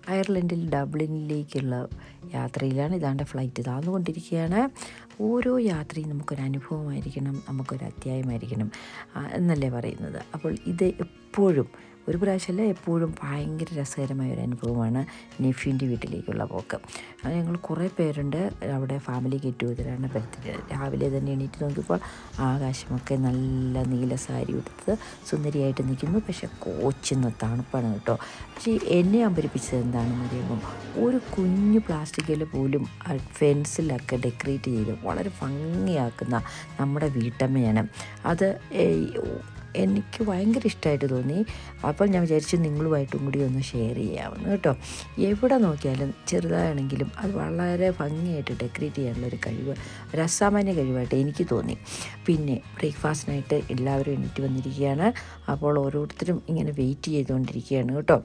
അയർലൻഡിൽ ഡബ്ലിനിലേക്കുള്ള യാത്രയിലാണ് ഇതാണ്ട് ഫ്ലൈറ്റ് താന്നുകൊണ്ടിരിക്കുകയാണ് ഓരോ യാത്രയും നമുക്കൊരു അനുഭവമായിരിക്കണം നമുക്കൊരു അധ്യായമായിരിക്കണം ആ, എന്നല്ലേ പറയുന്നത് അപ്പോൾ ഇത് എപ്പോഴും ഒരു പ്രാവശ്യമല്ല എപ്പോഴും ഭയങ്കര രസകരമായ ഒരു അനുഭവമാണ് നെഫ്യൂൻ്റെ വീട്ടിലേക്കുള്ള പോക്ക് അത് ഞങ്ങൾ കുറേ പേരുണ്ട് അവിടെ ഫാമിലി ഗെറ്റുഗതറാണ് ബർത്ത്ഡേ രാവിലെ തന്നെ എണീറ്റ് നോക്കിയപ്പോൾ ആകാശമൊക്കെ നല്ല നീല സാരി ഉടുത്ത് സുന്ദരിയായിട്ട് നിൽക്കുന്നു പക്ഷെ കോച്ചുന്ന തണുപ്പാണ് കേട്ടോ പക്ഷേ എന്നെ അമ്പരിപ്പിച്ചത് എന്താണെന്ന് അറിയുമ്പോൾ ഒരു കുഞ്ഞു പ്ലാസ്റ്റിക്കിൽ പോലും ആ ഫെൻസിലൊക്കെ ഡെക്കറേറ്റ് ചെയ്ത് വളരെ ഭംഗിയാക്കുന്ന നമ്മുടെ വീട്ടമ്മയാണ് അത് ഏയ്, എനിക്ക് ഭയങ്കര ഇഷ്ടമായിട്ട് തോന്നി അപ്പോൾ ഞാൻ വിചാരിച്ചു നിങ്ങളുമായിട്ടും കൂടി ഒന്ന് ഷെയർ ചെയ്യാമെന്ന് കേട്ടോ എവിടെ നോക്കിയാലും ചെറുതാണെങ്കിലും അത് വളരെ ഭംഗിയായിട്ട് ഡെക്കറേറ്റ് ചെയ്യാനുള്ള ഒരു കഴിവ് ഒരു അസാമാന്യ കഴിവായിട്ട് എനിക്ക് തോന്നി പിന്നെ ബ്രേക്ക്ഫാസ്റ്റിനായിട്ട് എല്ലാവരും എണീറ്റ് വന്നിരിക്കുകയാണ് അപ്പോൾ ഓരോരുത്തരും ഇങ്ങനെ വെയിറ്റ് ചെയ്തുകൊണ്ടിരിക്കുകയാണ് കേട്ടോ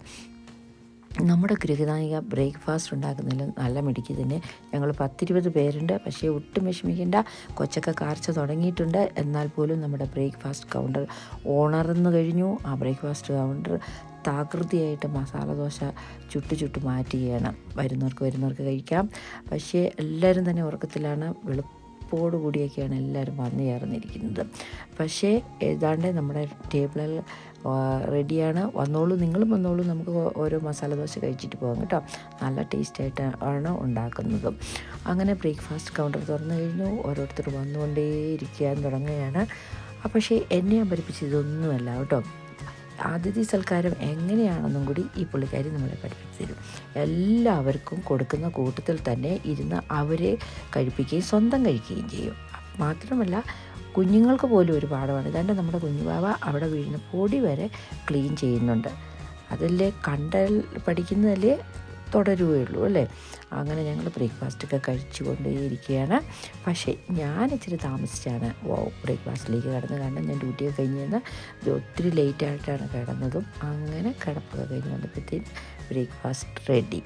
നമ്മുടെ ഗൃഹനായിക ബ്രേക്ക്ഫാസ്റ്റ് ഉണ്ടാക്കുന്നതിൽ നല്ല മിടുക്കി തന്നെ ഞങ്ങൾ പത്തിരുപത് പേരുണ്ട് പക്ഷേ ഒട്ടും വിഷമിക്കേണ്ട കൊച്ചൊക്കെ കാർച്ച തുടങ്ങിയിട്ടുണ്ട് എന്നാൽ പോലും നമ്മുടെ ബ്രേക്ക്ഫാസ്റ്റ് കൗണ്ടർ ഓണർന്ന് കഴിഞ്ഞു ആ ബ്രേക്ക്ഫാസ്റ്റ് കൗണ്ടർ താകൃതിയായിട്ട് മസാല ദോശ ചുട്ടു ചുട്ടു മാറ്റുകയാണ് വരുന്നവർക്ക് വരുന്നവർക്ക് കഴിക്കാം പക്ഷേ എല്ലാവരും തന്നെ ഉറക്കത്തിലാണ് വെളുപ്പ് പ്പോട് കൂടിയൊക്കെയാണ് എല്ലാവരും വന്നു ചേർന്നിരിക്കുന്നത് പക്ഷേ ഏതാണ്ട് നമ്മുടെ ടേബിളിൽ റെഡിയാണ് വന്നോളൂ നിങ്ങളും വന്നോളൂ നമുക്ക് ഓ- ഓരോ മസാല ദോശ കഴിച്ചിട്ട് പോകാം കേട്ടോ നല്ല ടേസ്റ്റായിട്ട് ആണ് ഉണ്ടാക്കുന്നതും അങ്ങനെ ബ്രേക്ക്ഫാസ്റ്റ് കൗണ്ടർ തുറന്നു കഴിഞ്ഞു ഓരോരുത്തർ വന്നുകൊണ്ടേയിരിക്കാൻ തുടങ്ങുകയാണ് ആ, പക്ഷേ എന്നെ അമ്പരിപ്പിച്ച് ഇതൊന്നുമല്ല കേട്ടോ അതിഥി സൽക്കാരം എങ്ങനെയാണെന്നും കൂടി ഈ പുള്ളിക്കാരി നമ്മളെ പഠിപ്പിച്ചു തരും എല്ലാവർക്കും കൊടുക്കുന്ന കൂട്ടത്തിൽ തന്നെ ഇരുന്ന് അവരെ കഴിപ്പിക്കുകയും സ്വന്തം കഴിക്കുകയും ചെയ്യും മാത്രമല്ല കുഞ്ഞുങ്ങൾക്ക് പോലും ഒരു പാഠമാണ് ഇതാണ്ട് നമ്മുടെ കുഞ്ഞുബാവ അവിടെ വീഴുന്ന പൊടി വരെ ക്ലീൻ ചെയ്യുന്നുണ്ട് അതല്ലേ കണ്ടാൽ പഠിക്കുന്നതല്ലേ തുടരുകയുള്ളൂ അല്ലേ അങ്ങനെ ഞങ്ങൾ ബ്രേക്ക്ഫാസ്റ്റൊക്കെ കഴിച്ചു കൊണ്ടേയിരിക്കുകയാണ് പക്ഷേ ഞാൻ ഇച്ചിരി താമസിച്ചാണ് ബ്രേക്ക്ഫാസ്റ്റിലേക്ക് കിടന്ന് കാരണം ഞാൻ ഡ്യൂട്ടിയൊക്കെ കഴിഞ്ഞ് നിന്ന് ഇത് ഒത്തിരി ലേറ്റായിട്ടാണ് കിടന്നതും അങ്ങനെ കിടപ്പൊക്കെ കഴിഞ്ഞ് വന്നപ്പോഴത്തേക്കും ബ്രേക്ക്ഫാസ്റ്റ് റെഡി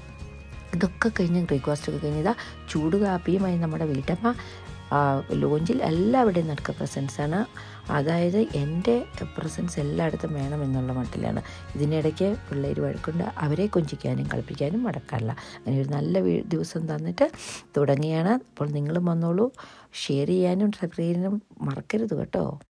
ഇതൊക്കെ കഴിഞ്ഞ് ബ്രേക്ക്ഫാസ്റ്റൊക്കെ കഴിഞ്ഞതാ ചൂട് കാപ്പിയുമായി നമ്മുടെ വീട്ടമ്മ ആ, ലോഞ്ചിൽ എല്ലാവരുടെയും നടക്കുക പ്രസൻസാണ് അതായത് എൻ്റെ പ്രസൻസ് എല്ലായിടത്തും വേണം എന്നുള്ള മട്ടിലാണ് ഇതിനിടയ്ക്ക് പിള്ളേർ വഴക്കുണ്ട് അവരെ കൊഞ്ചിക്കാനും കളിപ്പിക്കാനും മടക്കാറില്ല അങ്ങനെ ഒരു നല്ല വീ- ദിവസം തന്നിട്ട് തുടങ്ങിയാണ് അപ്പോൾ നിങ്ങളും വന്നോളൂ ഷെയർ ചെയ്യാനും സബ്സ്ക്രൈബ് ചെയ്യാനും മറക്കരുത് കേട്ടോ